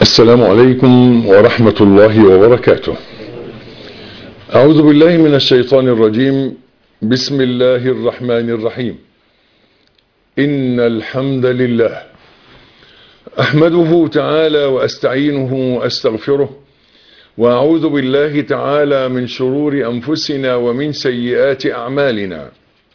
السلام عليكم ورحمة الله وبركاته أعوذ بالله من الشيطان الرجيم بسم الله الرحمن الرحيم إن الحمد لله أحمده تعالى وأستعينه وأستغفره وأعوذ بالله تعالى من شرور أنفسنا ومن سيئات أعمالنا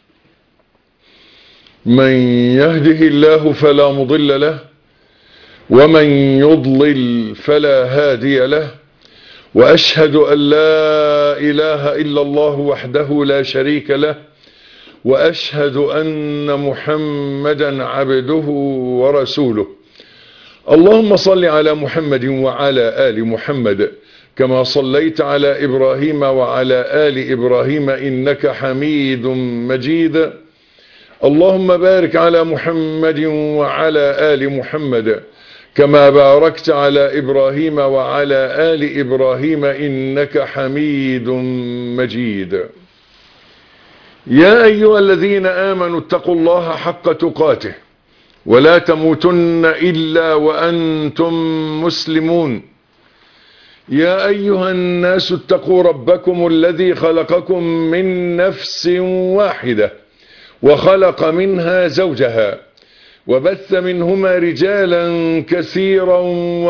من يهده الله فلا مضل له ومن يضلل فلا هادي له وأشهد أن لا إله إلا الله وحده لا شريك له وأشهد أن محمدا عبده ورسوله اللهم صل على محمد وعلى آل محمد كما صليت على إبراهيم وعلى آل إبراهيم إنك حميد مجيد اللهم بارك على محمد وعلى آل محمد كما باركت على إبراهيم وعلى آل إبراهيم إنك حميد مجيد يا أيها الذين آمنوا اتقوا الله حق تقاته ولا تموتن إلا وأنتم مسلمون يا أيها الناس اتقوا ربكم الذي خلقكم من نفس واحدة وخلق منها زوجها وبث منهما رجالا كثيرا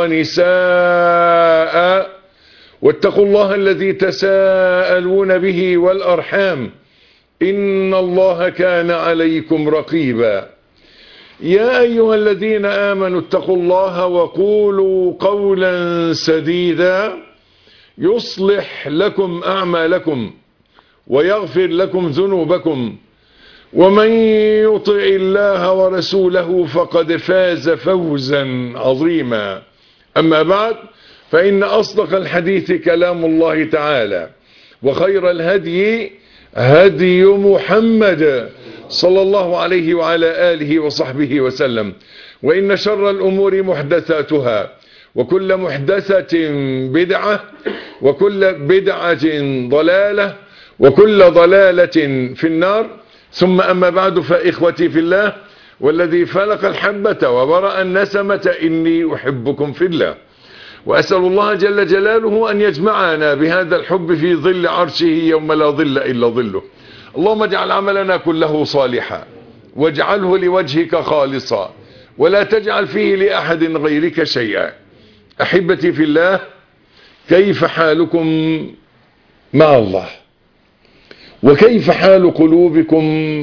ونساء واتقوا الله الذي تساءلون به والأرحام إن الله كان عليكم رقيبا يا أيها الذين آمنوا اتقوا الله وقولوا قولا سديدا يصلح لكم أعمالكم ويغفر لكم ذنوبكم ومن يطع الله ورسوله فقد فاز فوزا عظيما أما بعد فإن أصدق الحديث كلام الله تعالى وخير الهدي هدي محمد صلى الله عليه وعلى آله وصحبه وسلم وإن شر الأمور محدثاتها وكل محدثة بدعة وكل بدعة ضلالة وكل ضلالة في النار ثم أما بعد فإخوتي في الله والذي فلق الحبة وبرأ النسمة إني أحبكم في الله وأسأل الله جل جلاله أن يجمعنا بهذا الحب في ظل عرشه يوم لا ظل إلا ظله اللهم اجعل عملنا كله صالحا واجعله لوجهك خالصا ولا تجعل فيه لأحد غيرك شيئا أحبتي في الله كيف حالكم مع الله وكيف حال قلوبكم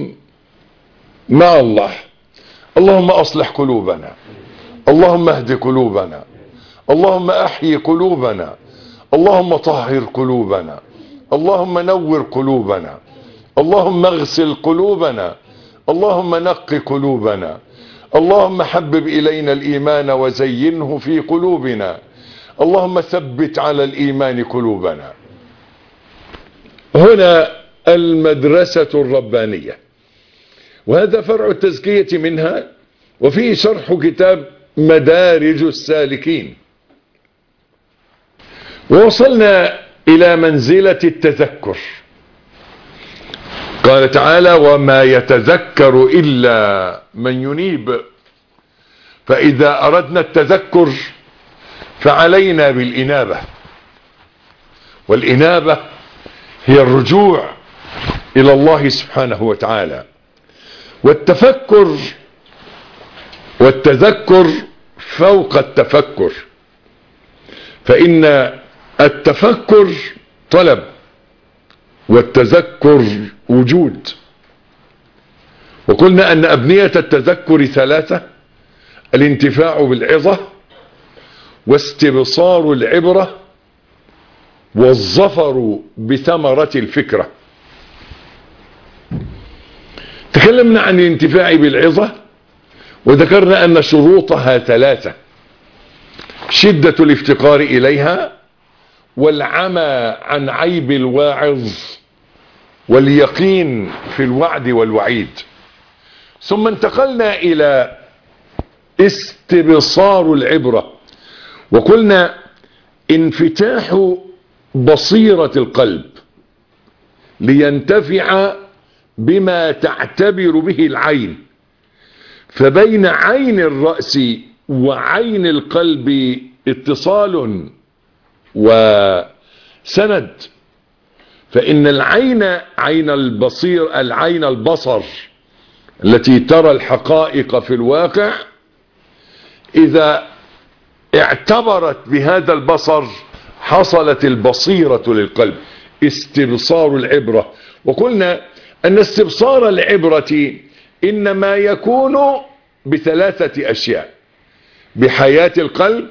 مع الله اللهم أصلح قلوبنا اللهم اهد قلوبنا اللهم أحيي قلوبنا اللهم طهر قلوبنا اللهم نور قلوبنا اللهم اغسل قلوبنا اللهم نق قلوبنا اللهم حبب إلينا الإيمان وزينه في قلوبنا اللهم ثبت على الإيمان قلوبنا هنا المدرسة الربانية وهذا فرع التزكية منها وفيه شرح كتاب مدارج السالكين ووصلنا إلى منزلة التذكر قال تعالى وما يتذكر إلا من ينيب فإذا أردنا التذكر فعلينا بالإنابة والإنابة هي الرجوع إلى الله سبحانه وتعالى والتفكر والتذكر فوق التفكر فإن التفكر طلب والتذكر وجود وقلنا أن أبنية التذكر ثلاثة الانتفاع بالعظة واستبصار العبرة والظفر بثمرة الفكرة تكلمنا عن الانتفاع بالعظة وذكرنا أن شروطها ثلاثة شدة الافتقار إليها والعمى عن عيب الواعظ واليقين في الوعد والوعيد ثم انتقلنا إلى استبصار العبرة وقلنا انفتاح بصيرة القلب لينتفع بما تعتبر به العين فبين عين الرأس وعين القلب اتصال وسند فإن العين عين البصير العين البصر التي ترى الحقائق في الواقع إذا اعتبرت بهذا البصر حصلت البصيرة للقلب استبصار العبرة وقلنا أن استبصار العبرة إنما يكون بثلاثة أشياء بحياة القلب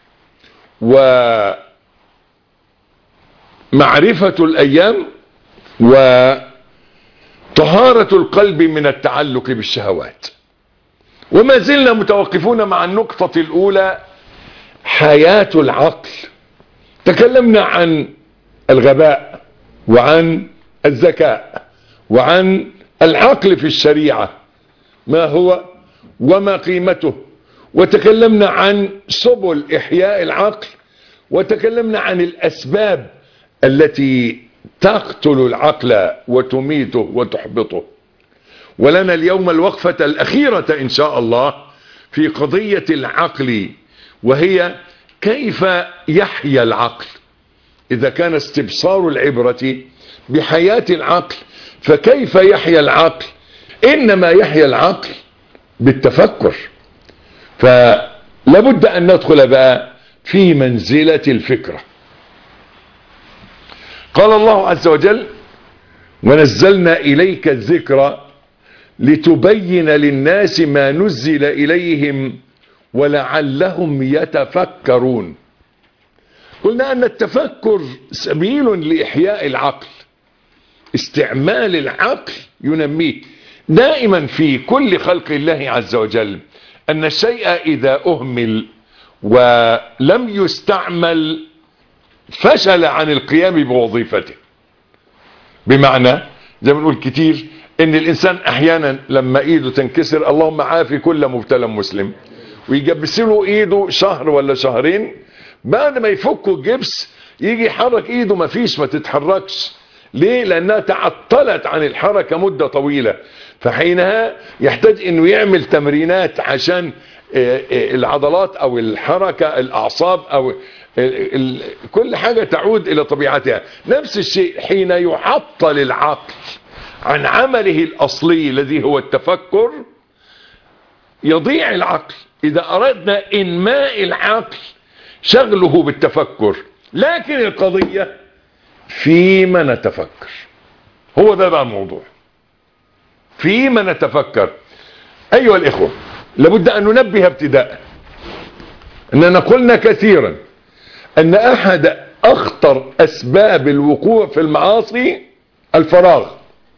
ومعرفة الأيام وطهارة القلب من التعلق بالشهوات وما زلنا متوقفون مع النقطة الأولى حياة العقل تكلمنا عن الغباء وعن الذكاء وعن العقل في الشريعة ما هو وما قيمته وتكلمنا عن سبل إحياء العقل وتكلمنا عن الأسباب التي تقتل العقل وتميته وتحبطه ولنا اليوم الوقفة الأخيرة إن شاء الله في قضية العقل وهي كيف يحيا العقل إذا كان استبصار العبرة بحياة العقل فكيف يحيا العقل إنما يحيا العقل بالتفكر فلابد أن ندخل بقى في منزلة الفكرة قال الله عز وجل ونزلنا إليك الذكر لتبين للناس ما نزل إليهم ولعلهم يتفكرون قلنا أن التفكر سبيل لإحياء العقل استعمال العقل ينميه دائما في كل خلق الله عز وجل أن الشيء إذا أهمل ولم يستعمل فشل عن القيام بوظيفته بمعنى زي ما نقول كتير ان الانسان احيانا لما ايده تنكسر اللهم عافي كل مبتلى مسلم ويجبس له ايده شهر ولا شهرين بعد ما يفكوا الجبس يجي يحرك ايده ما فيش ما تتحركش ليه لانها تعطلت عن الحركة مدة طويلة فحينها يحتاج انه يعمل تمرينات عشان العضلات او الحركة الاعصاب او كل حاجة تعود الى طبيعتها نفس الشيء حين يعطل العقل عن عمله الاصلي الذي هو التفكر يضيع العقل اذا اردنا انماء العقل شغله بالتفكر لكن القضية فيما نتفكر هو ده بقى الموضوع فيما نتفكر ايها الاخوة لابد ان ننبه ابتداء اننا قلنا كثيرا ان احد اخطر اسباب الوقوع في المعاصي الفراغ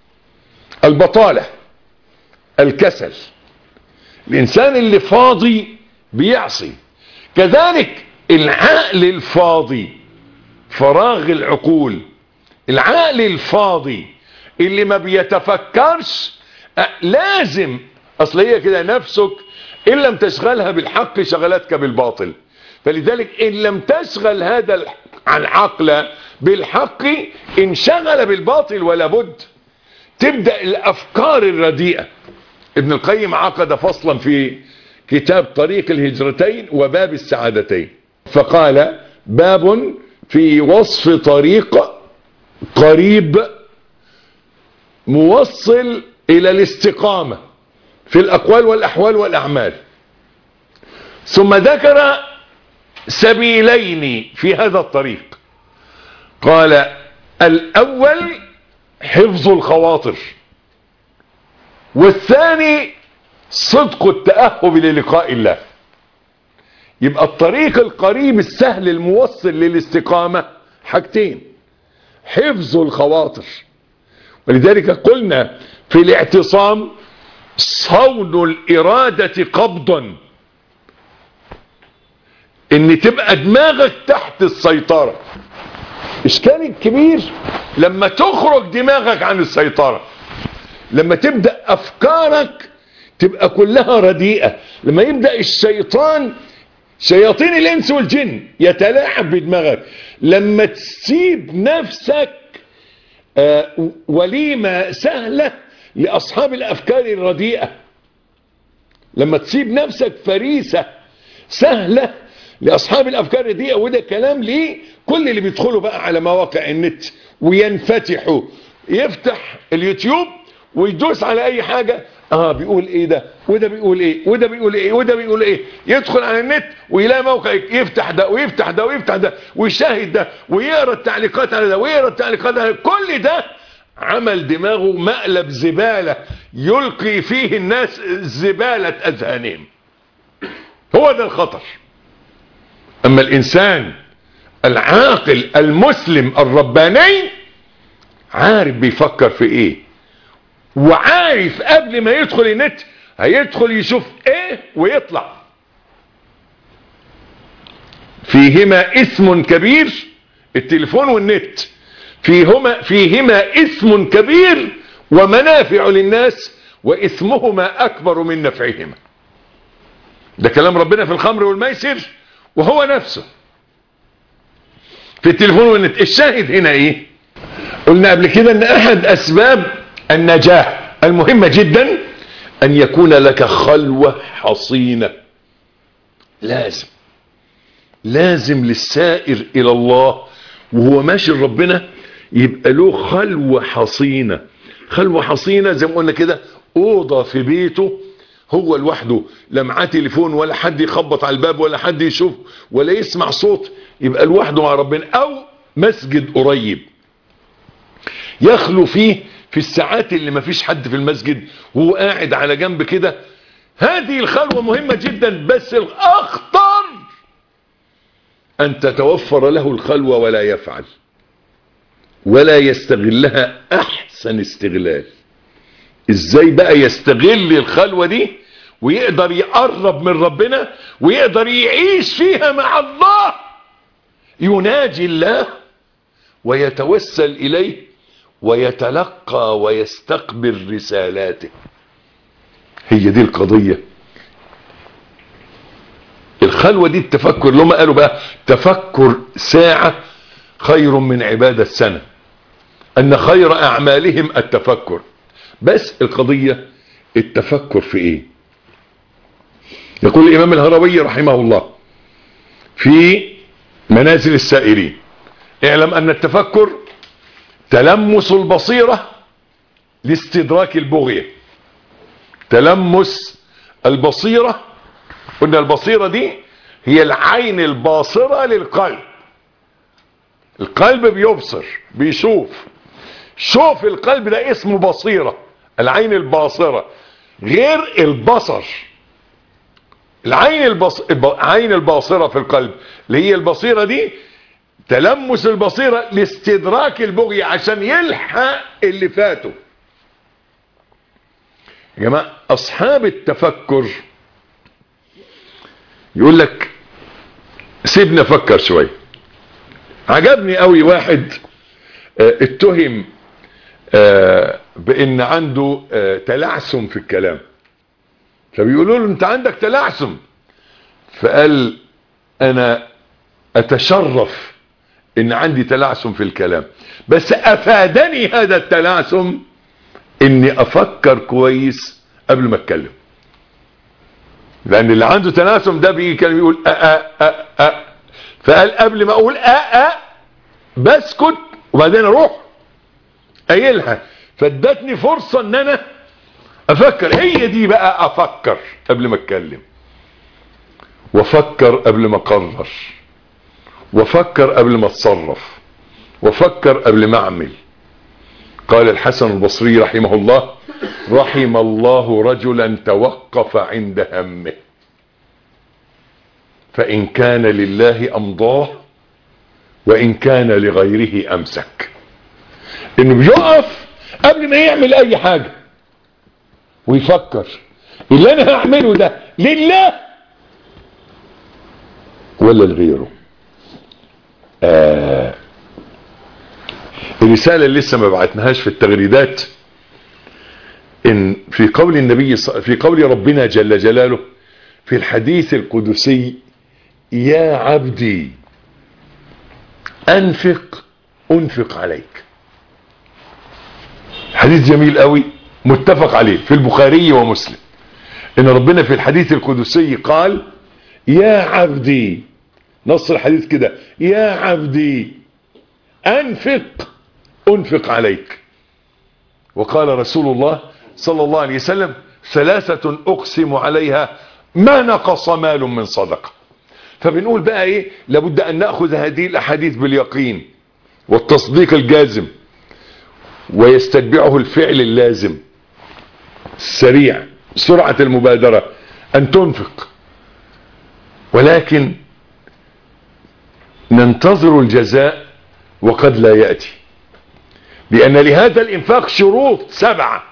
البطالة الكسل الانسان اللي فاضي بيعصي كذلك العقل الفاضي فراغ العقول العقل الفاضي اللي ما بيتفكرش لازم اصل هي كده نفسك ان لم تشغلها بالحق شغلتك بالباطل فلذلك ان لم تشغل هذا العقل بالحق انشغل بالباطل ولا بد تبدأ الافكار الرديئة ابن القيم عقد فصلا في كتاب طريق الهجرتين وباب السعادتين فقال باب في وصف طريق قريب موصل الى الاستقامة في الاقوال والاحوال والاعمال ثم ذكر سبيلين في هذا الطريق قال الاول حفظ الخواطر والثاني صدق التأهب للقاء الله يبقى الطريق القريب السهل الموصل للاستقامة حاجتين حفظ الخواطر ولذلك قلنا في الاعتصام صون الإرادة قبضا ان تبقى دماغك تحت السيطرة اشكال الكبير لما تخرج دماغك عن السيطرة لما تبدأ افكارك تبقى كلها رديئة لما يبدأ الشيطان شياطين الانس والجن يتلاعب بدماغك لما تسيب نفسك آه وليمة سهلة لاصحاب الافكار الرديئة لما تسيب نفسك فريسة سهلة لاصحاب الافكار دي وده كلام ليه كل اللي بيدخلوا بقى على مواقع النت وينفتحوا يفتح اليوتيوب ويدوس على اي حاجة اه بيقول ايه ده وده بيقول ايه وده بيقول ايه وده بيقول ايه يدخل على النت ويلاقي موقع يفتح ده ويفتح ده ويفتح ده ويشاهد ده ويقرا التعليقات على ده ويقرا التعليقات على ده كل ده عمل دماغه مقلب زبالة يلقي فيه الناس زبالة اذهانهم هو ده الخطر اما الانسان العاقل المسلم الرباني عارف بيفكر في ايه وعارف قبل ما يدخل النت هيدخل يشوف ايه ويطلع فيهما اسم كبير التليفون والنت فيهما فيهما اسم كبير ومنافع للناس واسمهما اكبر من نفعهما ده كلام ربنا في الخمر والميسر وهو نفسه في التليفون والنت الشاهد هنا ايه قلنا قبل كده ان احد اسباب النجاة المهمة جدا ان يكون لك خلوة حصينة لازم لازم للسائر الى الله وهو ماشي لربنا يبقى له خلوة حصينة خلوة حصينة زي ما قلنا كده اوضة في بيته هو لوحده لا معاه تليفون ولا حد يخبط على الباب ولا حد يشوف ولا يسمع صوت يبقى لوحده مع ربنا او مسجد قريب يخلو فيه في الساعات اللي ما فيش حد في المسجد وهو قاعد على جنب كده هذه الخلوة مهمة جدا بس الاخطر ان تتوفر له الخلوة ولا يفعل ولا يستغلها احسن استغلال ازاي بقى يستغل الخلوة دي ويقدر يقرب من ربنا ويقدر يعيش فيها مع الله يناجي الله ويتوسل اليه ويتلقى ويستقبل رسالاته هي دي القضية الخلوة دي التفكر لما قالوا بقى تفكر ساعة خير من عبادة سنة ان خير اعمالهم التفكر بس القضية التفكر في ايه يقول الامام الهروي رحمه الله في منازل السائرين اعلم ان التفكر تلمس البصيرة لاستدراك البغية تلمس البصيرة قلنا البصيرة دي هي العين الباصرة للقلب القلب بيبصر بيشوف شوف القلب ده اسمه بصيرة العين الباصرة غير البصر العين البص... عين الباصرة في القلب اللي هي البصيرة دي تلمس البصيرة لاستدراك البغي عشان يلحق اللي فاته يا جماعة اصحاب التفكر يقول لك سيبنا افكر شوية عجبني قوي واحد اه اتهم اه بان عنده اه تلعثم في الكلام فبيقولوا له انت عندك تلعثم فقال انا اتشرف ان عندي تلعثم في الكلام بس افادني هذا التلعثم اني افكر كويس قبل ما اتكلم لان اللي عنده تلعثم ده بيجي كان بيقول أ أ أ أ فقال قبل ما اقول أ أ بسكت وبعدين اروح قايلها فادتني فرصة ان انا افكر هي دي بقى افكر قبل ما اتكلم وافكر قبل ما اقرر وفكر قبل ما اتصرف وفكر قبل ما اعمل قال الحسن البصري رحمه الله رحم الله رجلا توقف عند همه فإن كان لله أمضاه وإن كان لغيره أمسك إنه بيقف قبل ما يعمل أي حاجة ويفكر اللي أنا هعمله ده لله ولا لغيره آه الرسالة اللي لسه ما بعتناهاش في التغريدات ان في قول النبي في قول ربنا جل جلاله في الحديث القدسي يا عبدي انفق انفق عليك حديث جميل قوي متفق عليه في البخاري ومسلم ان ربنا في الحديث القدسي قال يا عبدي نص الحديث كده يا عبدي انفق انفق عليك وقال رسول الله صلى الله عليه وسلم ثلاثة اقسم عليها ما نقص مال من صدقة فبنقول بقى ايه لابد ان نأخذ هذه الاحاديث باليقين والتصديق الجازم ويستتبعه الفعل اللازم السريع سرعة المبادرة ان تنفق ولكن ننتظر الجزاء وقد لا يأتي لأن لهذا الإنفاق شروط سبعة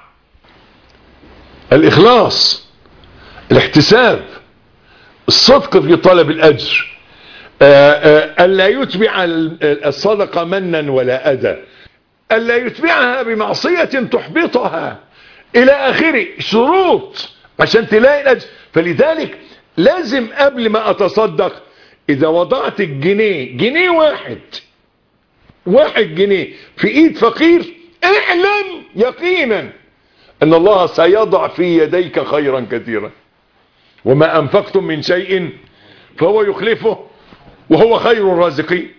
الإخلاص الاحتساب الصدق في طلب الأجر ألا يتبع الصدقة منا ولا أذى ألا يتبعها بمعصية تحبطها إلى آخره شروط عشان تلاقي الأجر فلذلك لازم قبل ما أتصدق إذا وضعت الجنيه جنيه واحد واحد جنيه في ايد فقير اعلم يقينا ان الله سيضع في يديك خيرا كثيرا وما انفقتم من شيء فهو يخلفه وهو خير الرازقين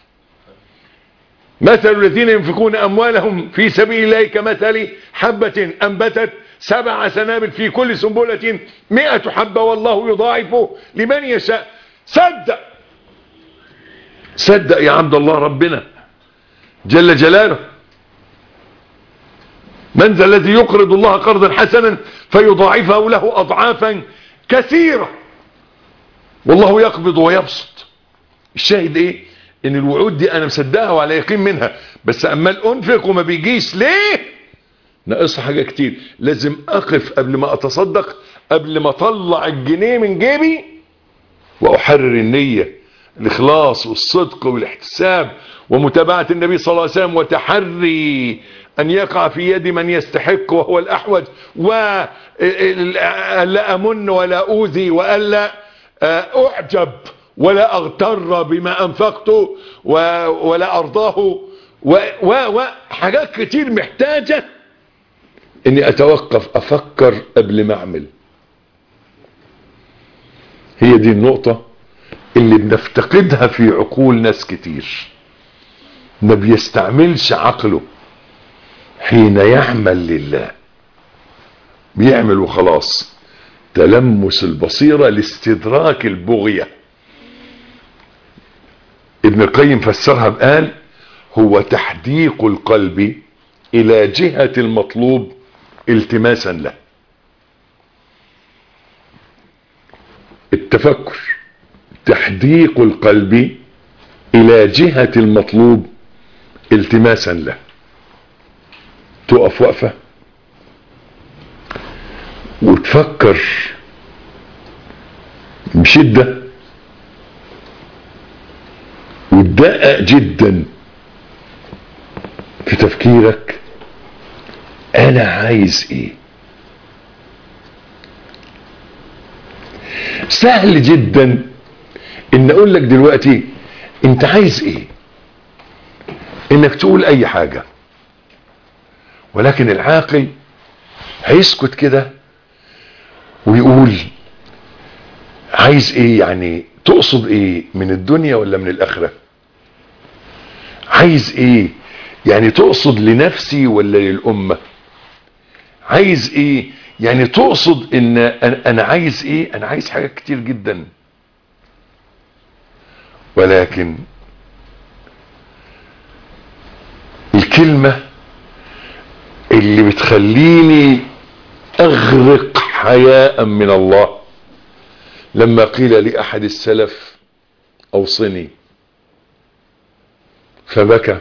مثل الذين ينفقون اموالهم في سبيل الله كمثل حبة انبتت سبع سنابل في كل سنبلة مئة حبة والله يضاعف لمن يشاء صدق صدق يا عبد الله ربنا جل جلاله من ذا الذي يقرض الله قرضا حسنا فيضاعفه له اضعافا كثيرة والله يقبض ويبسط الشاهد ايه ان الوعود دي انا مصدقها وعلى يقين منها بس عمال انفق وما بيجيش ليه ناقصها حاجة كتير لازم اقف قبل ما اتصدق قبل ما اطلع الجنيه من جيبي واحرر النية الاخلاص والصدق والاحتساب ومتابعة النبي صلى الله عليه وسلم وتحري ان يقع في يد من يستحق وهو الاحوج ولا امن ولا اوذي والا اعجب ولا اغتر بما انفقته ولا ارضاه وحاجات كتير محتاجة اني اتوقف افكر قبل ما اعمل هي دي النقطة اللي بنفتقدها في عقول ناس كتير ما بيستعملش عقله حين يعمل لله بيعمل وخلاص تلمس البصيرة لاستدراك البغية ابن القيم فسرها بقال هو تحديق القلب الى جهة المطلوب التماسا له التفكر تحديق القلب الى جهة المطلوب التماسا له تقف وقفة وتفكر بشدة وتدقق جدا في تفكيرك انا عايز ايه سهل جدا ان اقول لك دلوقتي انت عايز ايه انك تقول اي حاجة ولكن العاقل هيسكت كده ويقول عايز ايه يعني تقصد ايه من الدنيا ولا من الاخرة عايز ايه يعني تقصد لنفسي ولا للامة عايز ايه يعني تقصد ان انا عايز ايه انا عايز حاجات كتير جدا ولكن الكلمة اللي بتخليني اغرق حياء من الله لما قيل لأحد السلف اوصني فبكى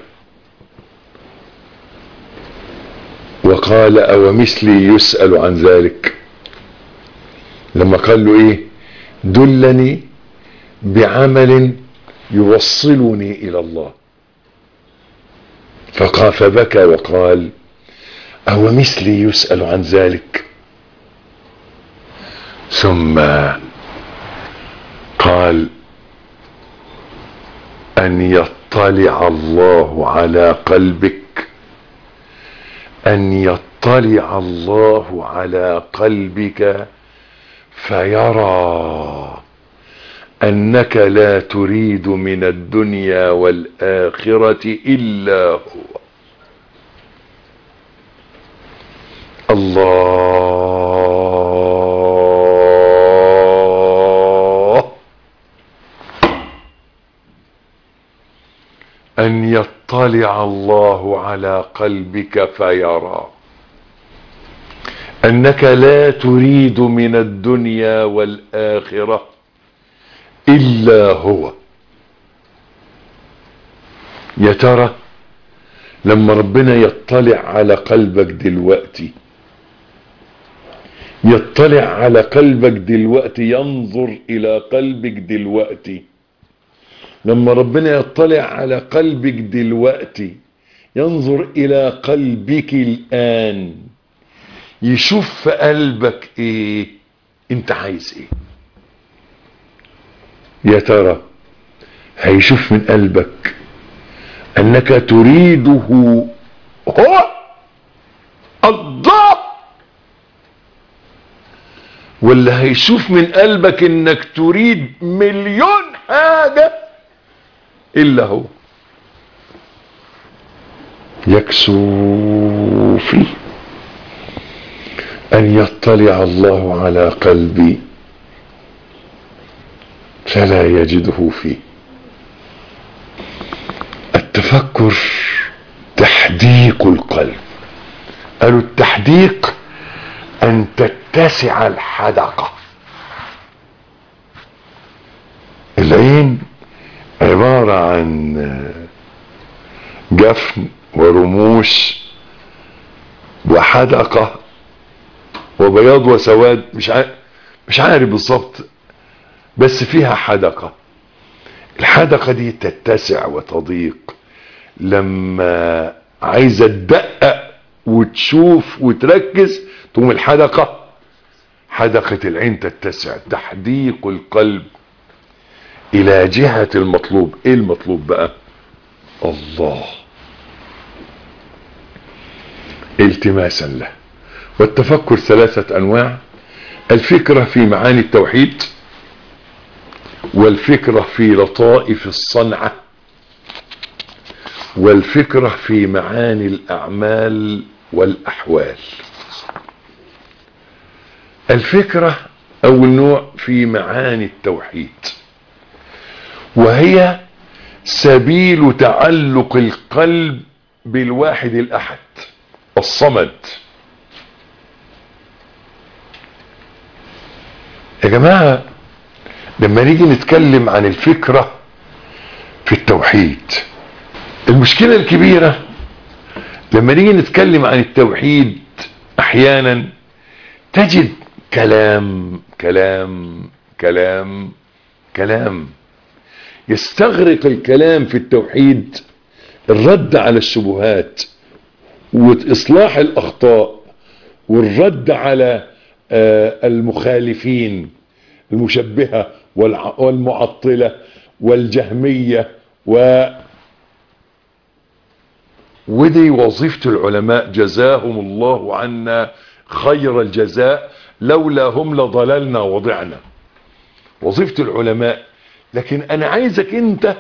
وقال او مثلي يسأل عن ذلك لما قال له ايه دلني بعمل يوصلني الى الله فقال فبكى وقال او مثلي يسأل عن ذلك ثم قال ان يطلع الله على قلبك ان يطلع الله على قلبك فيرى انك لا تريد من الدنيا والاخره الا هو الله ان يطلع الله على قلبك فيرى انك لا تريد من الدنيا والاخره الا هو يا ترى لما ربنا يطلع على قلبك دلوقتي يطلع على قلبك دلوقتي ينظر الى قلبك دلوقتي لما ربنا يطلع على قلبك دلوقتي ينظر الى قلبك الان يشوف في قلبك ايه انت عايز ايه يا ترى هيشوف من قلبك انك تريده هو الله ولا هيشوف من قلبك انك تريد مليون حاجة الا هو يكسو فيه ان يطلع الله على قلبي فلا يجده فيه التفكر تحديق القلب قالوا التحديق ان تتسع الحدقة العين عبارة عن جفن ورموش وحدقة وبياض وسواد مش عارف مش عارف بالظبط بس فيها حدقة الحدقة دي تتسع وتضيق لما عايزة تدقق وتشوف وتركز تقوم الحدقة حدقة العين تتسع تحديق القلب الى جهة المطلوب ايه المطلوب بقى الله التماسا له والتفكر ثلاثة انواع الفكرة في معاني التوحيد والفكرة في لطائف الصنعة والفكرة في معاني الاعمال والاحوال الفكرة اول نوع في معاني التوحيد وهي سبيل تعلق القلب بالواحد الاحد الصمد يا جماعة لما نيجي نتكلم عن الفكرة في التوحيد المشكلة الكبيرة لما نيجي نتكلم عن التوحيد احيانا تجد كلام كلام كلام كلام يستغرق الكلام في التوحيد الرد على الشبهات واصلاح الاخطاء والرد على المخالفين المشبهة والمعطلة والجهمية و ودي وظيفة العلماء جزاهم الله عنا خير الجزاء لولا هم لضللنا وضعنا وظيفة العلماء لكن انا عايزك انت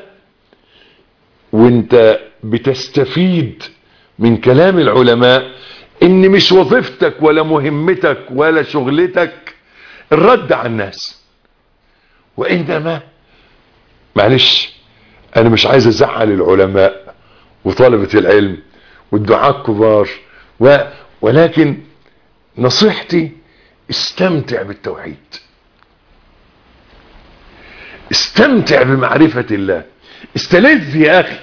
وانت بتستفيد من كلام العلماء ان مش وظيفتك ولا مهمتك ولا شغلتك الرد على الناس وانما معلش انا مش عايز ازعل العلماء وطلبة العلم والدعاء الكبار و... ولكن نصيحتي استمتع بالتوحيد استمتع بمعرفة الله استلذ يا اخي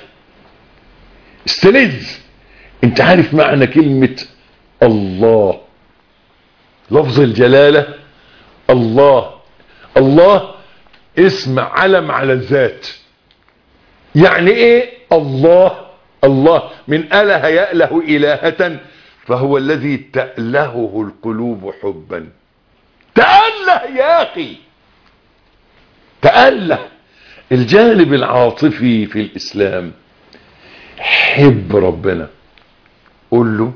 استلذ انت عارف معنى كلمة الله لفظ الجلالة الله الله اسم علم على الذات يعني ايه الله الله من اله يأله الهة فهو الذي تألهه القلوب حبا تأله يا اخي تأله الجانب العاطفي في الاسلام حب ربنا قول له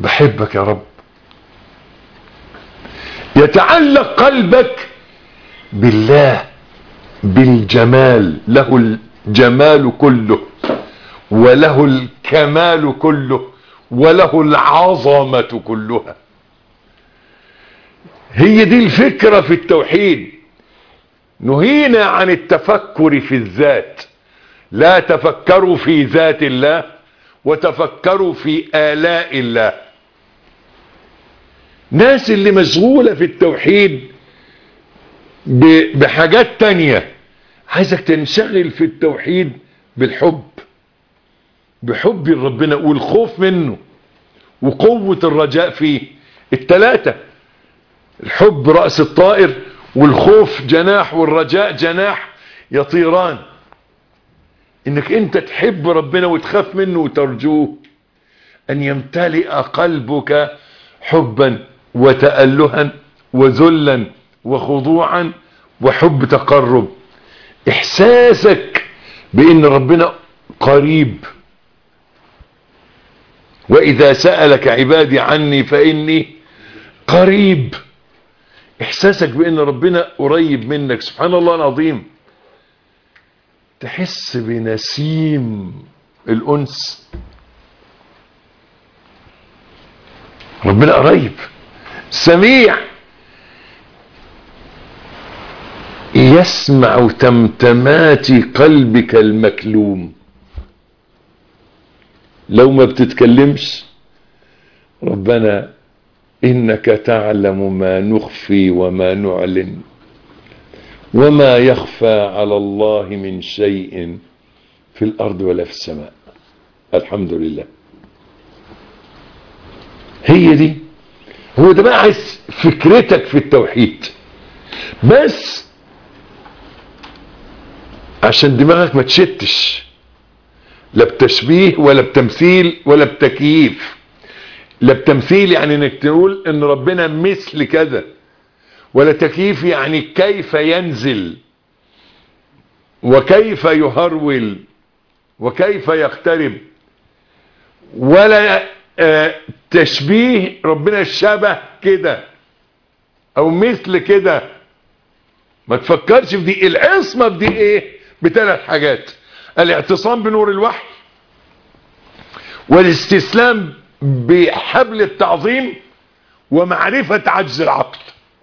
بحبك يا رب يتعلق قلبك بالله بالجمال له الجمال كله وله الكمال كله وله العظمة كلها هي دي الفكرة في التوحيد نهينا عن التفكر في الذات لا تفكروا في ذات الله وتفكروا في آلاء الله ناس اللي مشغولة في التوحيد بحاجات تانية عايزك تنشغل في التوحيد بالحب بحب ربنا والخوف منه وقوة الرجاء فيه التلاتة الحب رأس الطائر والخوف جناح والرجاء جناح يطيران انك انت تحب ربنا وتخاف منه وترجوه ان يمتلئ قلبك حبا وتألها وذلا وخضوعا وحب تقرب احساسك بان ربنا قريب واذا سألك عبادي عني فاني قريب احساسك بان ربنا قريب منك سبحان الله العظيم تحس بنسيم الانس ربنا قريب سميع يسمع تمتمات قلبك المكلوم لو ما بتتكلمش ربنا انك تعلم ما نخفي وما نعلن وما يخفى على الله من شيء في الارض ولا في السماء الحمد لله هي دي هو ده بقى عايز فكرتك في التوحيد بس عشان دماغك ما تشتش لا بتشبيه ولا بتمثيل ولا بتكييف لا بتمثيل يعني انك تقول ان ربنا مثل كذا ولا تكييف يعني كيف ينزل وكيف يهرول وكيف يقترب ولا آه تشبيه ربنا شبه كده او مثل كده ما تفكرش في دي العصمة في دي ايه بثلاث حاجات الاعتصام بنور الوحي والاستسلام بحبل التعظيم ومعرفة عجز العقل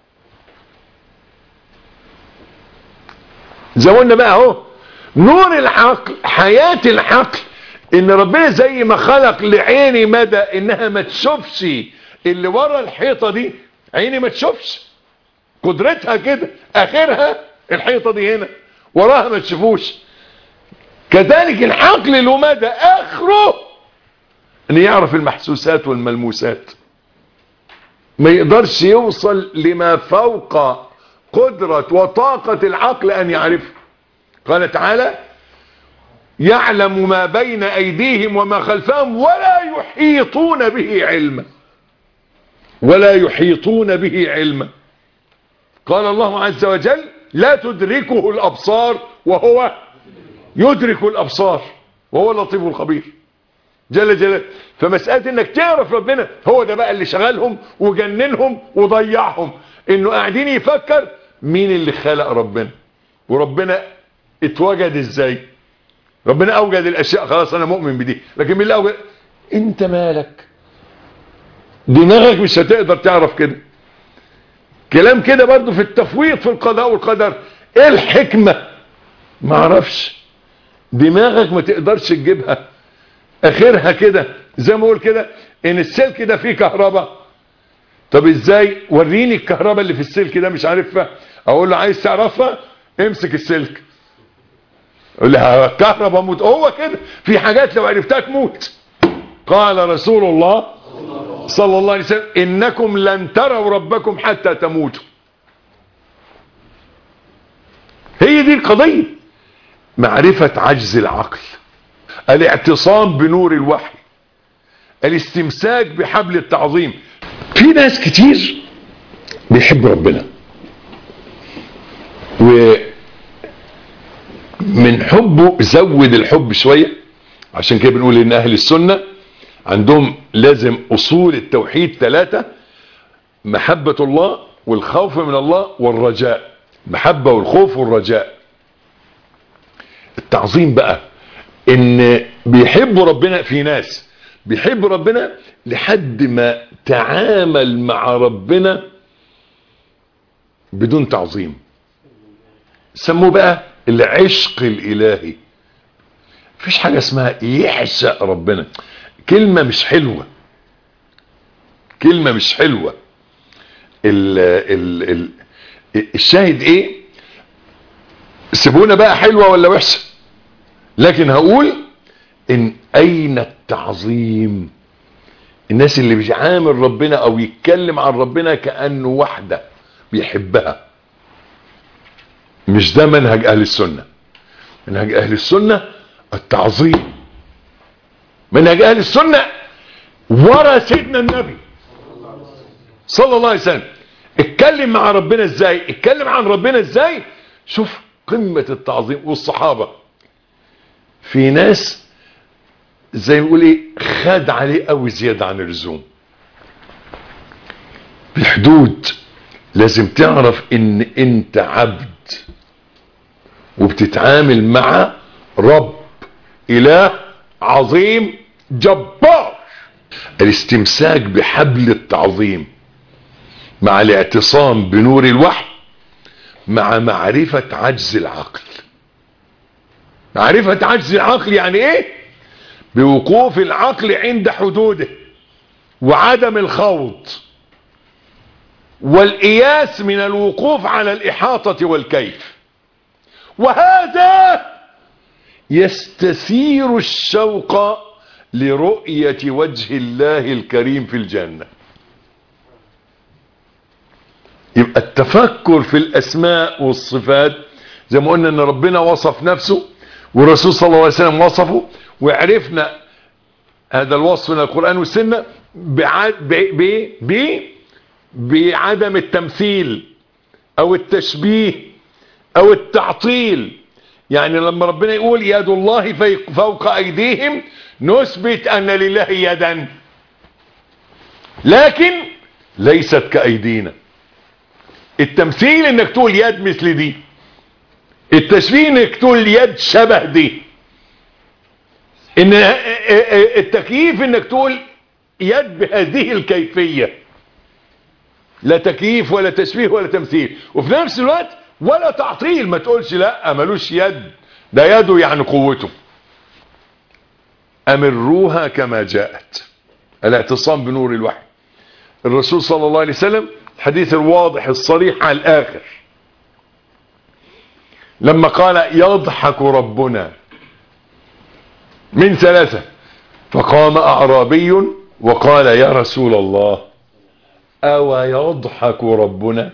زي قلنا بقى اهو نور العقل حياة العقل ان ربنا زي ما خلق لعيني مدى انها ما تشوفش اللي ورا الحيطة دي عيني ما تشوفش قدرتها كده اخرها الحيطة دي هنا وراها ما تشوفوش كذلك العقل له مدى اخره ان يعرف المحسوسات والملموسات ما يقدرش يوصل لما فوق قدرة وطاقة العقل ان يعرفه قال تعالى يعلم ما بين ايديهم وما خلفهم ولا يحيطون به علما ولا يحيطون به علما قال الله عز وجل لا تدركه الابصار وهو يدرك الابصار وهو اللطيف الخبير جل جلاله فمسألة انك تعرف ربنا هو ده بقى اللي شغلهم وجننهم وضيعهم انه قاعدين يفكر مين اللي خلق ربنا وربنا اتوجد ازاي ربنا اوجد الاشياء خلاص انا مؤمن بدي لكن مين اللي اوجد انت مالك دماغك مش هتقدر تعرف كده كلام كده برضو في التفويض في القضاء والقدر ايه الحكمة ما اعرفش دماغك ما تقدرش تجيبها اخرها كده زي ما اقول كده ان السلك ده فيه كهرباء طب ازاي وريني الكهرباء اللي في السلك ده مش عارفها اقول له عايز تعرفها امسك السلك يقول لي الكهرباء موت هو كده في حاجات لو عرفتها تموت قال رسول الله صلى الله عليه وسلم انكم لن تروا ربكم حتى تموتوا هي دي القضية معرفة عجز العقل الاعتصام بنور الوحي الاستمساك بحبل التعظيم في ناس كتير بيحب ربنا و من حبه زود الحب شوية عشان كده بنقول ان اهل السنة عندهم لازم اصول التوحيد ثلاثة محبة الله والخوف من الله والرجاء محبة والخوف والرجاء التعظيم بقى ان بيحبوا ربنا في ناس بيحبوا ربنا لحد ما تعامل مع ربنا بدون تعظيم سموه بقى العشق الالهي مفيش حاجة اسمها يعشق ربنا كلمة مش حلوة كلمة مش حلوة ال ال ال الشاهد ايه سيبونا بقى حلوة ولا وحشة لكن هقول ان اين التعظيم الناس اللي بيعامل ربنا او يتكلم عن ربنا كأنه وحده بيحبها مش ده منهج اهل السنة منهج اهل السنة التعظيم منهج اهل السنة ورا سيدنا النبي صلى الله عليه وسلم اتكلم مع ربنا ازاي اتكلم عن ربنا ازاي شوف قمة التعظيم والصحابة في ناس زي ما يقول ايه خد عليه قوي زيادة عن اللزوم بحدود لازم تعرف ان انت عبد وبتتعامل مع رب اله عظيم جبار الاستمساك بحبل التعظيم مع الاعتصام بنور الوحي مع معرفة عجز العقل معرفة عجز العقل يعني ايه بوقوف العقل عند حدوده وعدم الخوض والإياس من الوقوف على الإحاطة والكيف وهذا يستثير الشوق لرؤية وجه الله الكريم في الجنة يبقى التفكر في الأسماء والصفات زي ما قلنا ان ربنا وصف نفسه والرسول صلى الله عليه وسلم وصفه وعرفنا هذا الوصف من القرآن والسنة بعد ب ب ب بعدم التمثيل او التشبيه او التعطيل يعني لما ربنا يقول يد الله فوق ايديهم نثبت ان لله يدا لكن ليست كايدينا التمثيل انك تقول يد مثل دي التشبيه انك تقول يد شبه دي ان التكييف انك تقول يد بهذه الكيفية لا تكييف ولا تشبيه ولا تمثيل وفي نفس الوقت ولا تعطيل ما تقولش لا ملوش يد ده يده يعني قوته امروها كما جاءت الاعتصام بنور الوحي الرسول صلى الله عليه وسلم الحديث الواضح الصريح على الاخر لما قال يضحك ربنا من ثلاثة فقام اعرابي وقال يا رسول الله او يضحك ربنا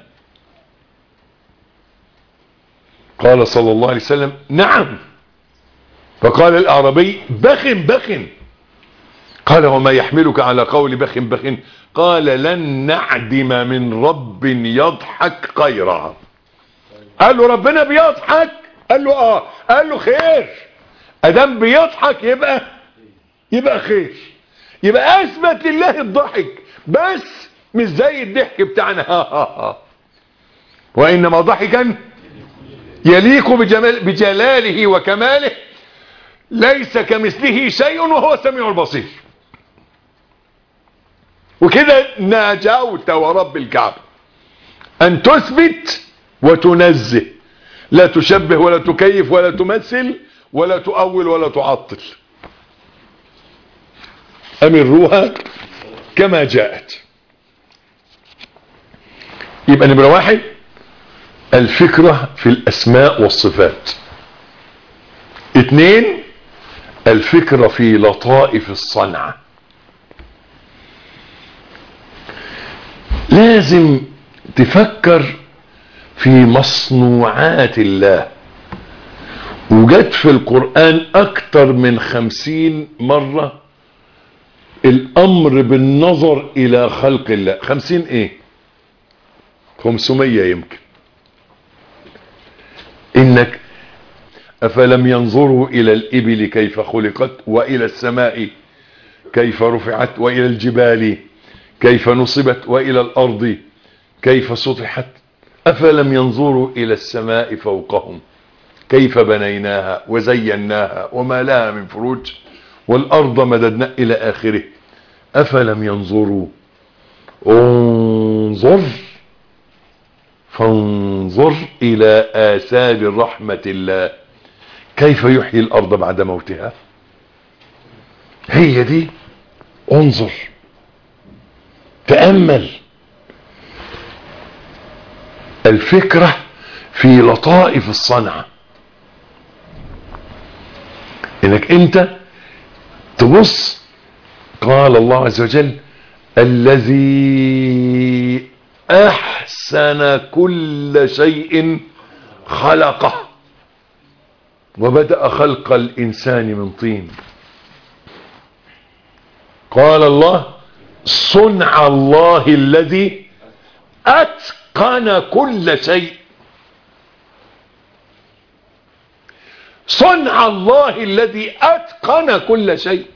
قال صلى الله عليه وسلم نعم فقال الاعرابي بخ بخ قال وما يحملك على قول بخ بخ قال لن نعدم من رب يضحك خيرا قال له ربنا بيضحك قال له اه قال له خير ادام بيضحك يبقى يبقى خير يبقى اثبت لله الضحك بس مش زي الضحك بتاعنا ها ها ها وانما ضحكا يليق بجمال بجلاله وكماله ليس كمثله شيء وهو السميع البصير وكده ناجوت ورب الكعبة ان تثبت وتنزه لا تشبه ولا تكيف ولا تمثل ولا تؤول ولا تعطل امروها كما جاءت يبقى نمرة واحد الفكرة في الاسماء والصفات اتنين الفكرة في لطائف الصنعة لازم تفكر في مصنوعات الله وجد في القرآن اكتر من خمسين مرة الامر بالنظر الى خلق الله خمسين ايه خمسمية يمكن انك افلم ينظروا الى الابل كيف خلقت والى السماء كيف رفعت والى الجبال كيف نصبت والى الارض كيف سطحت أفلم ينظروا إلى السماء فوقهم كيف بنيناها وزيناها وما لها من فروج والأرض مددنا إلى آخره أفلم ينظروا انظر فانظر إلى آثار رحمة الله كيف يحيي الأرض بعد موتها هي دي انظر تأمل الفكرة في لطائف الصنعة انك انت تبص قال الله عز وجل الذي احسن كل شيء خلقه وبدأ خلق الانسان من طين قال الله صنع الله الذي اتقن كل شيء صنع الله الذي اتقن كل شيء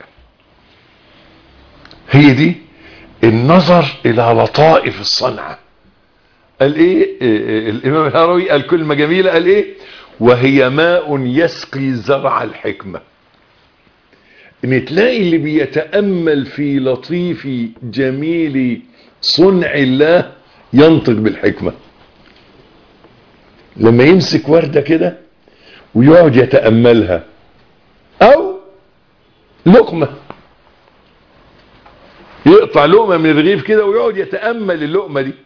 هي دي النظر الى لطائف الصنعة قال ايه, إيه الامام الهروي قال كلمة جميلة قال ايه وهي ماء يسقي زرع الحكمة ان تلاقي اللي بيتأمل في لطيف جميل صنع الله ينطق بالحكمة لما يمسك وردة كده ويقعد يتأملها او لقمة يقطع لقمة من الرغيف كده ويقعد يتأمل اللقمة دي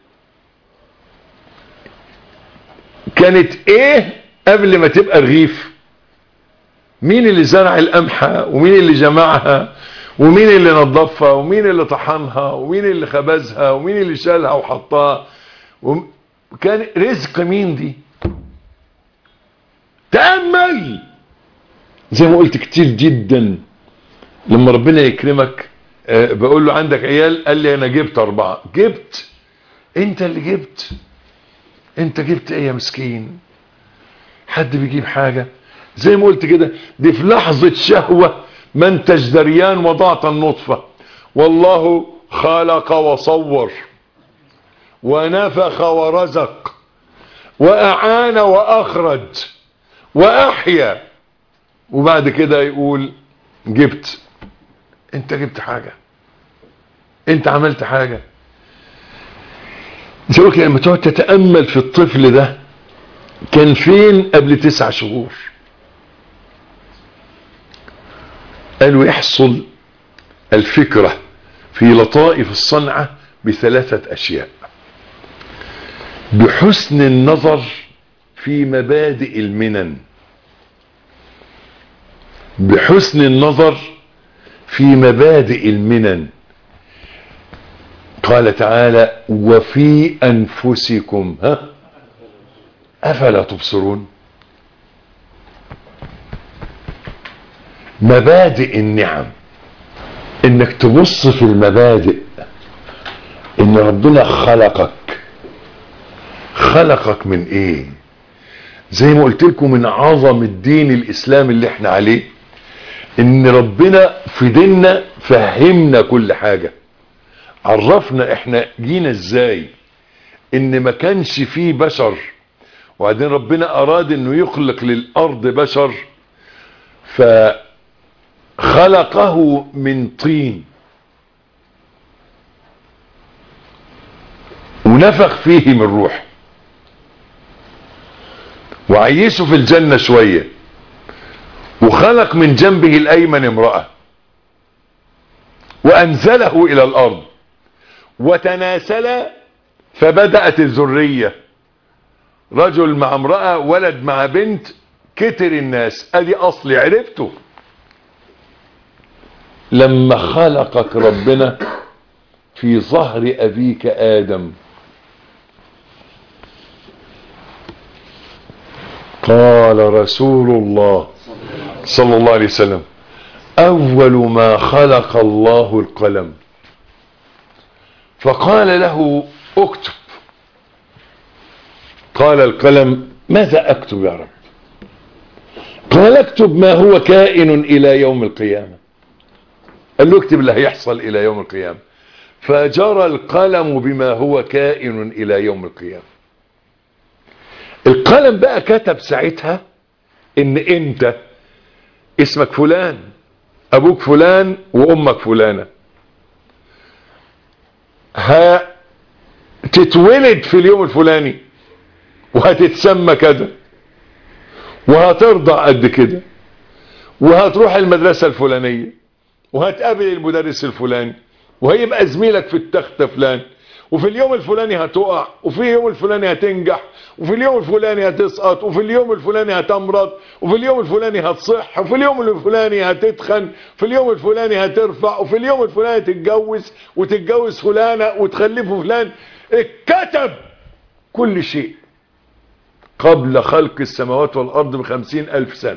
كانت ايه قبل ما تبقى رغيف مين اللي زرع القمحة ومين اللي جمعها ومين اللي نظفها ومين اللي طحنها ومين اللي خبزها ومين اللي شالها وحطها وم... كان رزق مين دي تأمل زي ما قلت كتير جدا لما ربنا يكرمك أه بقول له عندك عيال قال لي انا جبت اربعة جبت انت اللي جبت انت جبت ايه يا مسكين حد بيجيب حاجة زي ما قلت كده دي في لحظة شهوة ما انتش دريان وضعت النطفة والله خلق وصور ونفخ ورزق وأعان وأخرج وأحيا وبعد كده يقول جبت انت جبت حاجة انت عملت حاجة زي لما تقعد تتأمل في الطفل ده كان فين قبل تسع شهور قالوا يحصل الفكرة في لطائف الصنعة بثلاثة أشياء بحسن النظر في مبادئ المنن بحسن النظر في مبادئ المنن قال تعالى وفي أنفسكم ها أفلا تبصرون مبادئ النعم انك تبص في المبادئ ان ربنا خلقك خلقك من ايه زي ما قلت لكم من عظم الدين الاسلام اللي احنا عليه ان ربنا في ديننا فهمنا كل حاجة عرفنا احنا جينا ازاي ان ما كانش فيه بشر وبعدين ربنا اراد انه يخلق للارض بشر فخلقه من طين ونفخ فيه من روح وعيشه في الجنة شوية وخلق من جنبه الايمن امرأة وانزله الى الارض وتناسل فبدأت الذرية رجل مع امرأة ولد مع بنت كتر الناس ادي اصلي عرفته لما خلقك ربنا في ظهر ابيك ادم قال رسول الله صلى الله عليه وسلم اول ما خلق الله القلم فقال له اكتب قال القلم ماذا اكتب يا رب قال اكتب ما هو كائن الى يوم القيامة قال له اكتب اللي هيحصل الى يوم القيامة فجرى القلم بما هو كائن الى يوم القيامة القلم بقى كتب ساعتها ان انت اسمك فلان ابوك فلان وامك فلانة هتتولد في اليوم الفلاني وهتتسمى كده وهترضع قد كده وهتروح المدرسة الفلانية وهتقابل المدرس الفلاني وهيبقى زميلك في التخت فلان وفي اليوم الفلاني هتقع وفي اليوم الفلاني هتنجح وفي اليوم الفلاني هتسقط وفي اليوم الفلاني هتمرض وفي اليوم الفلاني هتصح وفي اليوم الفلاني هتتخن في اليوم الفلاني هترفع وفي اليوم الفلاني تتجوز وتتجوز فلانة وتخلفه فلان اتكتب كل شيء قبل خلق السماوات والأرض بخمسين ألف سنة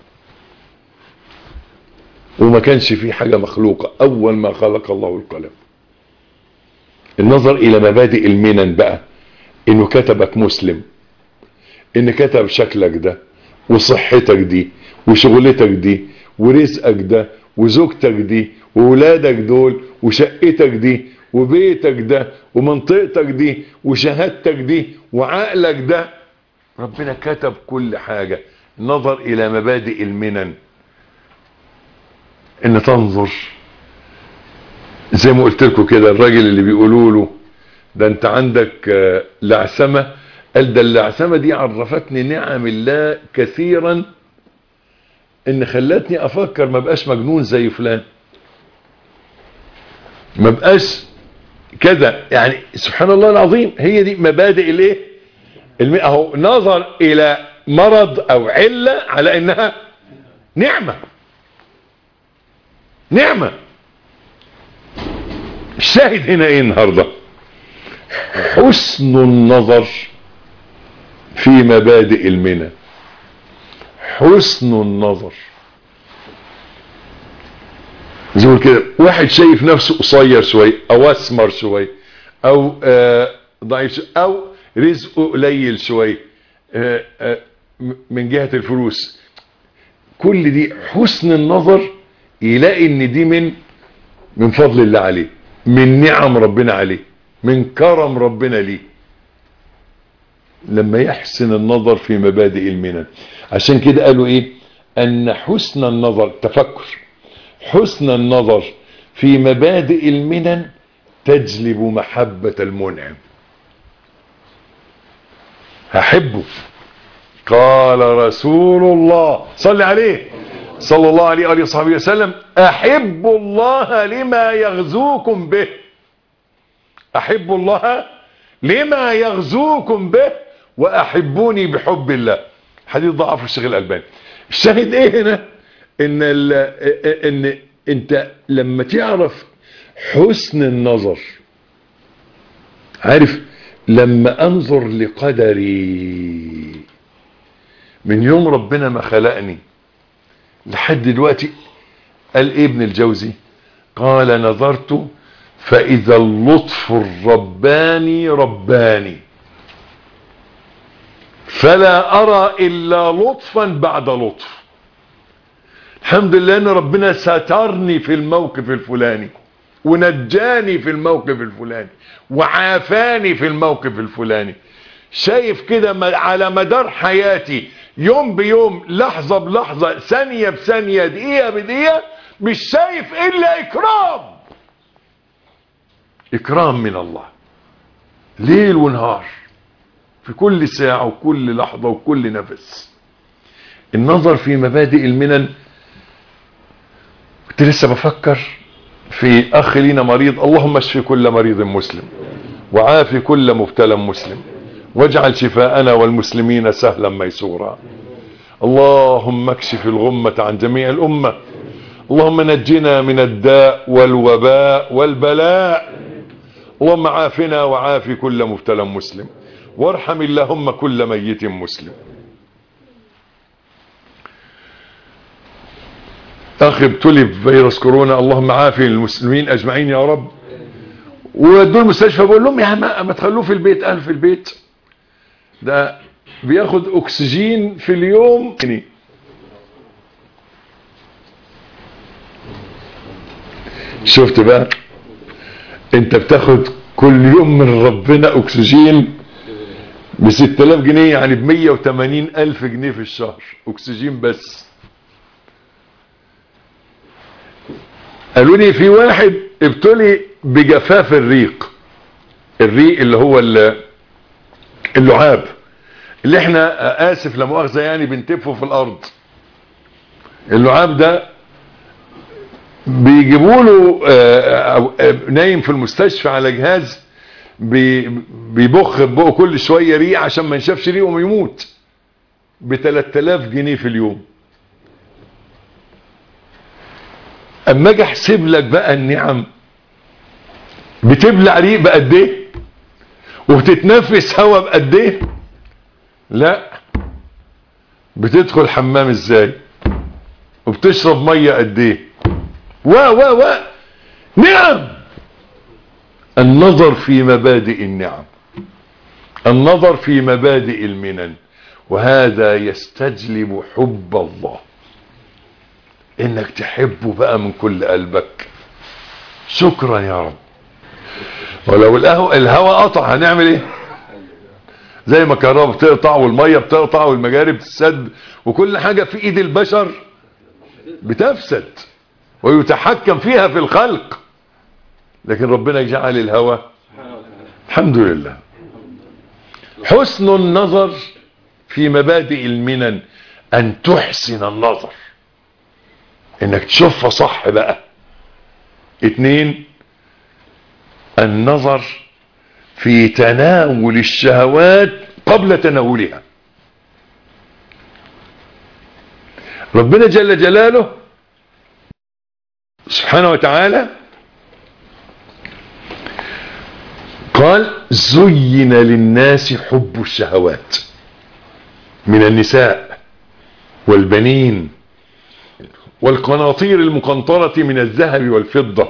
وما كانش فيه حاجة مخلوقة أول ما خلق الله القلم النظر إلى مبادئ المنن بقى إنه كتبك مسلم إن كتب شكلك ده وصحتك دي وشغلتك دي ورزقك ده وزوجتك دي وولادك دول وشقتك دي وبيتك ده ومنطقتك دي وشهادتك دي وعقلك ده ربنا كتب كل حاجة نظر إلى مبادئ المنن ان تنظر زي ما قلت لكم كده الراجل اللي بيقولوا له ده انت عندك آه، لعثمه قال ده اللعثمه دي عرفتني نعم الله كثيرا ان خلتني افكر ما بقاش مجنون زي فلان ما بقاش كذا يعني سبحان الله العظيم هي دي مبادئ الايه الم- اهو نظر الى مرض او عله على انها نعمه نعمة الشاهد هنا ايه النهاردة حسن النظر في مبادئ المنى حسن النظر زي ما كده واحد شايف نفسه قصير شوي او اسمر شوي او آه ضعيف شوي او رزقه قليل شوي آه آه م- من جهة الفلوس كل دي حسن النظر يلاقي ان دي من من فضل الله عليه من نعم ربنا عليه من كرم ربنا ليه لما يحسن النظر في مبادئ المنن عشان كده قالوا ايه ان حسن النظر تفكر حسن النظر في مبادئ المنن تجلب محبة المنعم هحبه قال رسول الله صل عليه صلى الله عليه وآله وصحبه وسلم أحب الله لما يغزوكم به أحب الله لما يغزوكم به وأحبوني بحب الله حديث ضعف الشيخ الألباني الشاهد ايه هنا ان, ال- ان انت لما تعرف حسن النظر عارف لما انظر لقدري من يوم ربنا ما خلقني لحد دلوقتي قال ايه ابن الجوزي قال نظرت فاذا اللطف الرباني رباني فلا ارى الا لطفا بعد لطف الحمد لله ان ربنا سترني في الموقف الفلاني ونجاني في الموقف الفلاني وعافاني في الموقف الفلاني شايف كده م- على مدار حياتي يوم بيوم لحظة بلحظة ثانية بثانية دقيقة بدقيقة مش شايف الا اكرام اكرام من الله ليل ونهار في كل ساعة وكل لحظة وكل نفس النظر في مبادئ المنن كنت لسه بفكر في اخ لينا مريض اللهم اشفي كل مريض مسلم وعافي كل مبتلى مسلم واجعل شفاءنا والمسلمين سهلا ميسورا اللهم اكشف الغمة عن جميع الأمة اللهم نجنا من الداء والوباء والبلاء اللهم عافنا وعافي كل مبتلى مسلم وارحم اللهم كل ميت مسلم اخي ابتلي بفيروس كورونا اللهم عافي المسلمين اجمعين يا رب ودوا المستشفى بقول لهم يا عم ما تخلوه في البيت قال في البيت ده بياخد اكسجين في اليوم شفت بقى انت بتاخد كل يوم من ربنا اكسجين ب 6000 جنيه يعني ب 180 الف جنيه في الشهر اكسجين بس قالوا لي في واحد ابتلي بجفاف الريق الريق اللي هو ال- اللعاب اللي احنا اسف لا مؤاخذه يعني بنتفه في الارض اللعاب ده بيجيبوا له آه، أو- آه، نايم في المستشفى على جهاز بي- بيبخ بقه كل شويه ريق عشان ما ينشفش ريقه ويموت ب 3000 جنيه في اليوم اما اجي احسب لك بقى النعم بتبلع ريق بقد ايه وبتتنفس هوا بقد ايه لا بتدخل حمام ازاي وبتشرب ميه قد ايه و و و نعم النظر في مبادئ النعم النظر في مبادئ المنن وهذا يستجلب حب الله انك تحبه بقى من كل قلبك شكرا يا رب ولو الهواء الهواء قطع هنعمل ايه زي ما الكهرباء بتقطع والميه بتقطع والمجاري بتسد وكل حاجه في ايد البشر بتفسد ويتحكم فيها في الخلق لكن ربنا يجعل الهوى الحمد لله حسن النظر في مبادئ المنن ان تحسن النظر انك تشوفها صح بقى اتنين النظر في تناول الشهوات قبل تناولها ربنا جل جلاله سبحانه وتعالى قال زين للناس حب الشهوات من النساء والبنين والقناطير المقنطرة من الذهب والفضة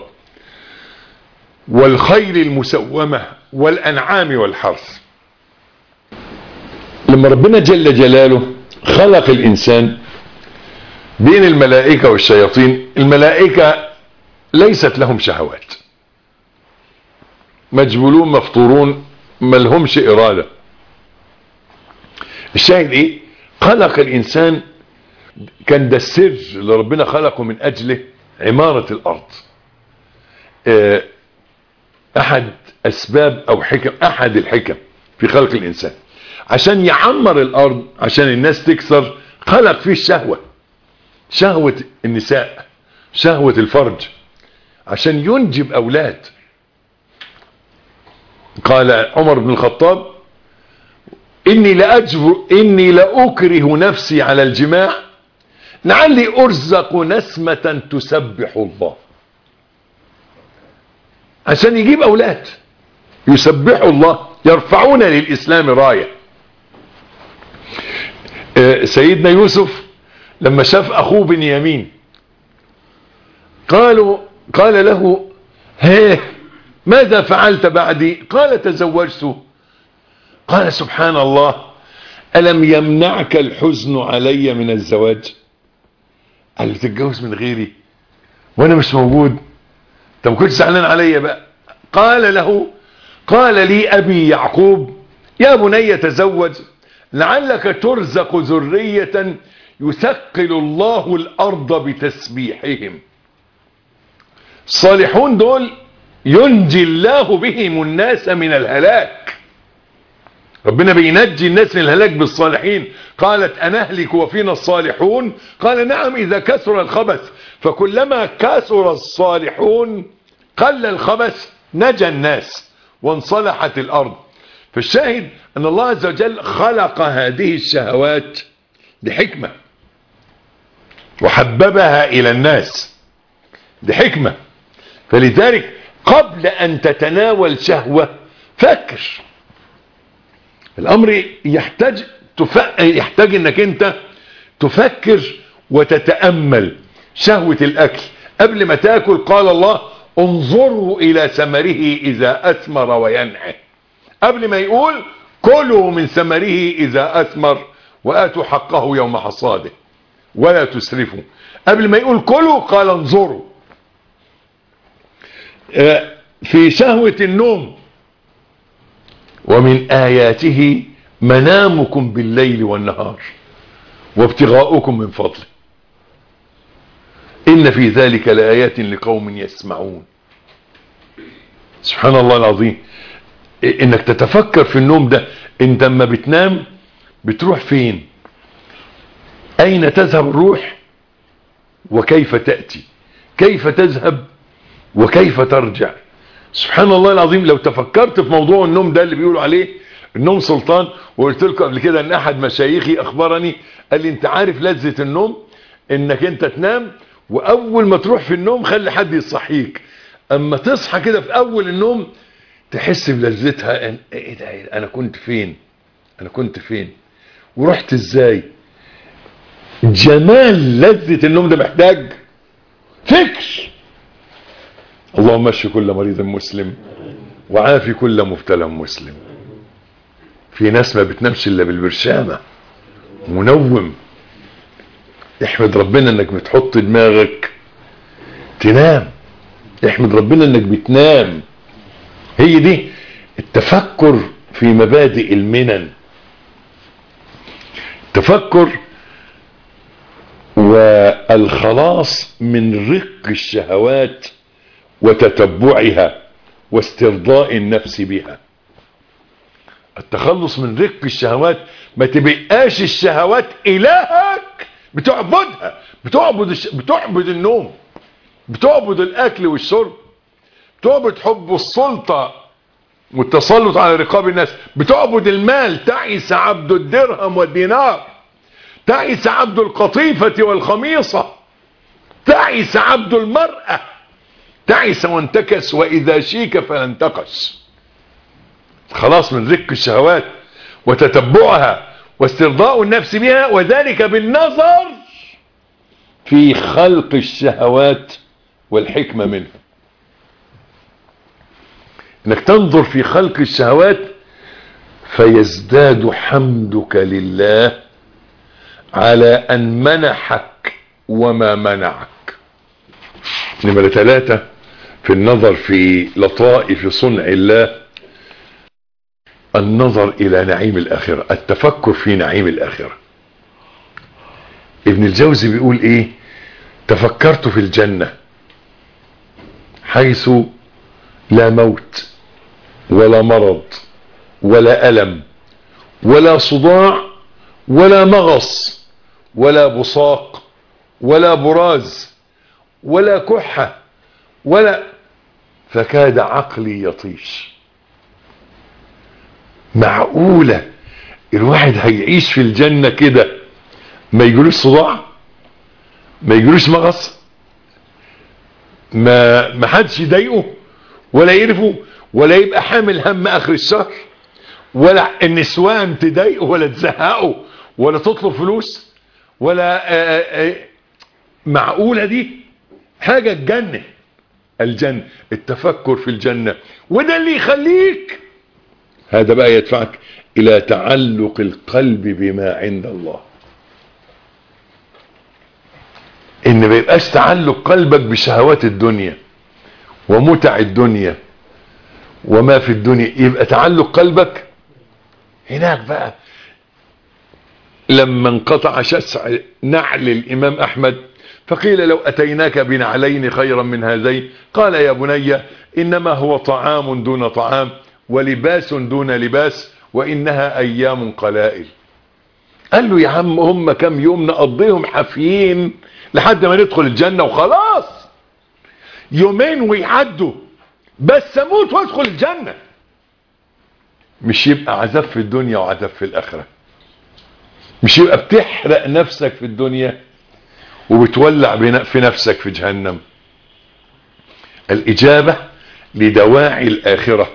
والخيل المسومة والأنعام والحرث لما ربنا جل جلاله خلق الإنسان بين الملائكة والشياطين الملائكة ليست لهم شهوات مجبولون مفطورون ما لهمش إرادة الشاهد إيه خلق الإنسان كان ده السر اللي ربنا خلقه من أجله عمارة الأرض آه، أحد أسباب أو حكم أحد الحكم في خلق الإنسان عشان يعمر الأرض عشان الناس تكسر خلق فيه الشهوة شهوة النساء شهوة الفرج عشان ينجب أولاد قال عمر بن الخطاب إني لأجبر إني لأكره نفسي على الجماع لعلي أرزق نسمة تسبح الله عشان يجيب أولاد يسبحوا الله يرفعون للإسلام راية آه، سيدنا يوسف لما شاف أخوه بنيامين قالوا قال له هيه ماذا فعلت بعدي قال تزوجت قال سبحان الله ألم يمنعك الحزن علي من الزواج قال له تتجوز من غيري وانا مش موجود انت ما كنتش زعلان عليا بقى قال له قال لي ابي يعقوب يا بني تزوج لعلك ترزق ذرية يثقل الله الارض بتسبيحهم الصالحون دول ينجي الله بهم الناس من الهلاك ربنا بينجي الناس من الهلاك بالصالحين قالت أنهلك وفينا الصالحون قال نعم إذا كثر الخبث فكلما كثر الصالحون قل الخبث نجى الناس وانصلحت الأرض فالشاهد أن الله عز وجل خلق هذه الشهوات بحكمة وحببها إلى الناس بحكمة فلذلك قبل أن تتناول شهوة فكر الامر يحتاج تف... يحتاج انك انت تفكر وتتأمل شهوة الاكل قبل ما تاكل قال الله انظروا الى ثمره اذا اثمر وينعه قبل ما يقول كلوا من ثمره اذا اثمر واتوا حقه يوم حصاده ولا تسرفوا قبل ما يقول كلوا قال انظروا آه، في شهوة النوم ومن آياته منامكم بالليل والنهار وابتغاؤكم من فضله إن في ذلك لآيات لقوم يسمعون سبحان الله العظيم انك تتفكر في النوم ده انت لما بتنام بتروح فين اين تذهب الروح وكيف تأتي كيف تذهب وكيف ترجع سبحان الله العظيم لو تفكرت في موضوع النوم ده اللي بيقولوا عليه النوم سلطان وقلت لكم قبل كده ان احد مشايخي اخبرني قال لي انت عارف لذة النوم انك انت تنام واول ما تروح في النوم خلي حد يصحيك اما تصحى كده في اول النوم تحس بلذتها ان ايه ده إيه ده؟ انا كنت فين انا كنت فين ورحت ازاي جمال لذة النوم ده محتاج فكر اللهم اشف كل مريض مسلم وعافي كل مبتلى مسلم في ناس ما بتنامش الا بالبرشامة منوم احمد ربنا انك بتحط دماغك تنام احمد ربنا انك بتنام هي دي التفكر في مبادئ المنن تفكر والخلاص من رق الشهوات وتتبعها واسترضاء النفس بها التخلص من رق الشهوات ما تبقاش الشهوات الهك بتعبدها بتعبد الش... بتعبد النوم بتعبد الاكل والشرب بتعبد حب السلطة والتسلط على رقاب الناس بتعبد المال تعيس عبد الدرهم والدينار تعيس عبد القطيفة والخميصة تعيس عبد المرأة تعيس وانتكس واذا شيك فلا انتقش خلاص من رك الشهوات وتتبعها واسترضاء النفس بها وذلك بالنظر في خلق الشهوات والحكمة منها انك تنظر في خلق الشهوات فيزداد حمدك لله على ان منحك وما منعك نمرة ثلاثة في النظر في لطائف صنع الله النظر الى نعيم الاخرة التفكر في نعيم الاخرة ابن الجوزي بيقول ايه تفكرت في الجنة حيث لا موت ولا مرض ولا ألم ولا صداع ولا مغص ولا بصاق ولا براز ولا كحة ولا فكاد عقلي يطيش معقولة الواحد هيعيش في الجنة كده ما يجلوش صداع ما يجلوش مغص ما ما حدش يضايقه ولا يقرفه ولا يبقى حامل هم اخر الشهر ولا النسوان تضايقه ولا تزهقه ولا تطلب فلوس ولا آآ آآ معقولة دي حاجة تجنن الجنة التفكر في الجنة وده اللي يخليك هذا بقى يدفعك الى تعلق القلب بما عند الله ان ما يبقاش تعلق قلبك بشهوات الدنيا ومتع الدنيا وما في الدنيا يبقى تعلق قلبك هناك بقى لما انقطع شسع نعل الامام احمد فقيل لو اتيناك بنعلين خيرا من هذين قال يا بني انما هو طعام دون طعام ولباس دون لباس وانها ايام قلائل قال له يا عم هم كم يوم نقضيهم حافيين لحد ما ندخل الجنة وخلاص يومين ويعدوا بس اموت وادخل الجنة مش يبقى عذاب في الدنيا وعذاب في الاخرة مش يبقى بتحرق نفسك في الدنيا وبتولع في نفسك في جهنم الاجابة لدواعي الاخرة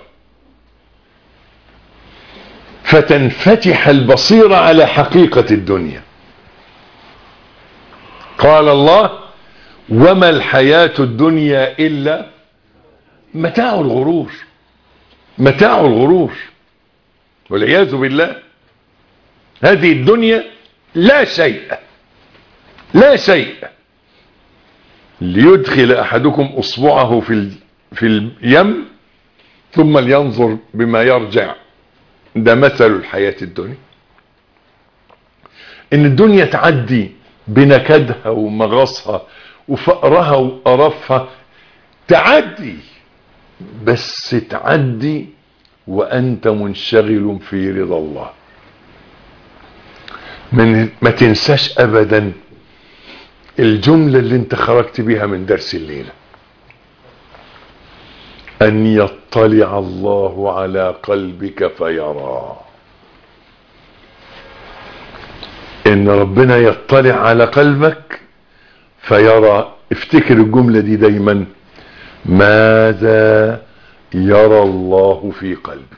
فتنفتح البصيرة على حقيقة الدنيا قال الله وما الحياة الدنيا إلا متاع الغرور متاع الغرور والعياذ بالله هذه الدنيا لا شيء لا شيء ليدخل أحدكم أصبعه في في اليم ثم لينظر بما يرجع ده مثل الحياة الدنيا ان الدنيا تعدي بنكدها ومغصها وفقرها وقرفها تعدي بس تعدي وانت منشغل في رضا الله من ما تنساش ابدا الجملة اللي انت خرجت بيها من درس الليلة ان يطلع الله على قلبك فيرى ان ربنا يطلع على قلبك فيرى افتكر الجملة دي دايما ماذا يرى الله في قلبك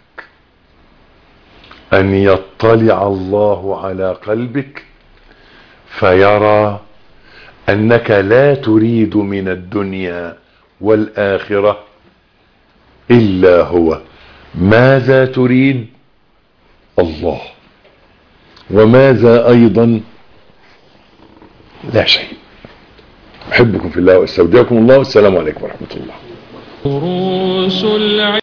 ان يطلع الله على قلبك فيرى انك لا تريد من الدنيا والاخرة الا هو ماذا تريد الله وماذا ايضا لا شيء احبكم في الله واستودعكم الله والسلام عليكم ورحمة الله دروس العلم